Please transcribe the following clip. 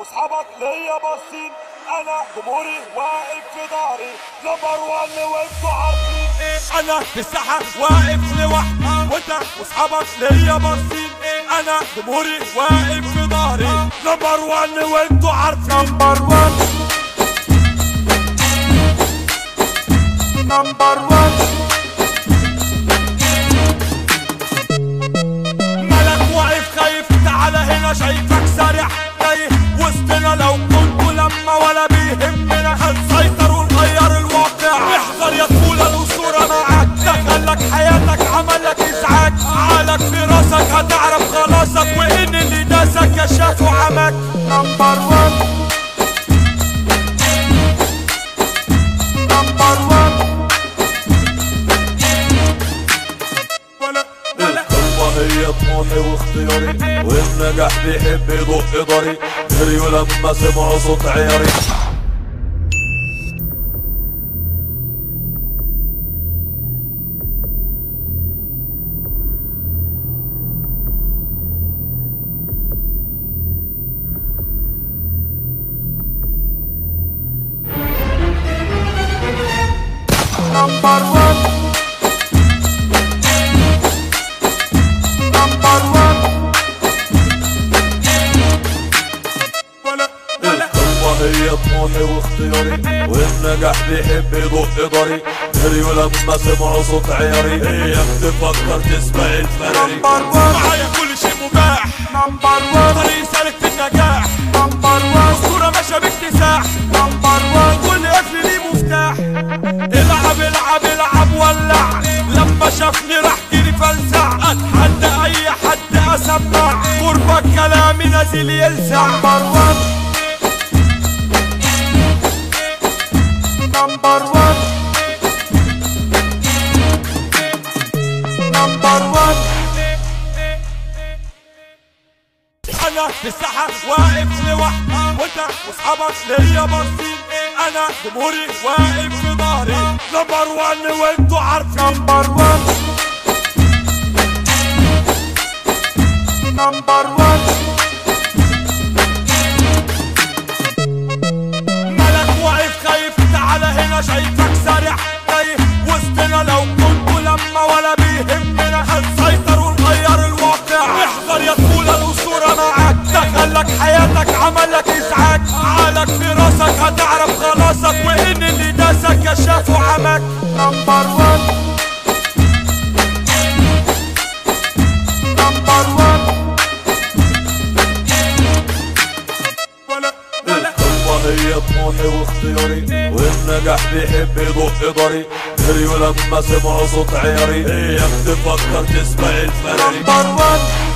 واصحابك ليا باصين انا جمهوري واقف في ظهري نمبر وان وانتوا عارفين انا في الساحه واقف لوحدي وانت واصحابك ليا باصين انا جمهوري واقف في ظهري نمبر وان وانتوا عارفين نمبر وان نمبر وان ملك واقف خايف تعالى هنا شايفك سارح تايه وسطنا لو كنت لما ولا بيهمنا هنسيطر ونغير الواقع احذر يا طفولة الأسطورة معاك دخلك حياتك عملك إزعاج عقلك في راسك هتعرف خلاصك وإن اللي داسك كشاف وعمك نمبر وان نمبر وان ولا ولا القوة هي طموحي واختياري والنجاح بيحب يدق ضري جريوا لما سمعوا صوت عياري نمبر وان نمبر وان ولا ولا القوة هي طموحي واختياري والنجاح بيحب يدق ضري جريوا لما سمعوا صوت عياري اياك تفكر تسبق الفراري نمبر وان معايا كل شيء مباح نمبر وان طريق سالك في النجاح نمبر وان اسطورة ماشية باكتساح نمبر وان كل قفل ليه مفتاح العب العب العب ولع لما شافني راح جري فلسع اتحدى اي حد اسمع قربك كلامي نازل يلسع نمبر وان نمبر وان نمبر وان انا في الساحه واقف لوحدي وانت واصحابك ليا باصين انا جمهوري واقف في ظهري نمبر وان وانتوا عارفين نمبر وان نمبر وان ملك واقف خايف تعالى هنا شايفك سارح تايه وسطنا لو كنت لما ولا بيهمنا هنسيطر ونغير الواقع احذر يا طفولة الأسطورة معاك دخلك حياتك عملك إزعاج عقلك في راسك هتعرف خلاصك وإن اللي داسك كشاف وعمك نمبر وان نمبر وان ولا ولا القوة هي طموحي واختياري والنجاح بيحب يدق ضري جريوا لما سمعوا صوت عياري اياك تفكر تسبق الفراري نمبر وان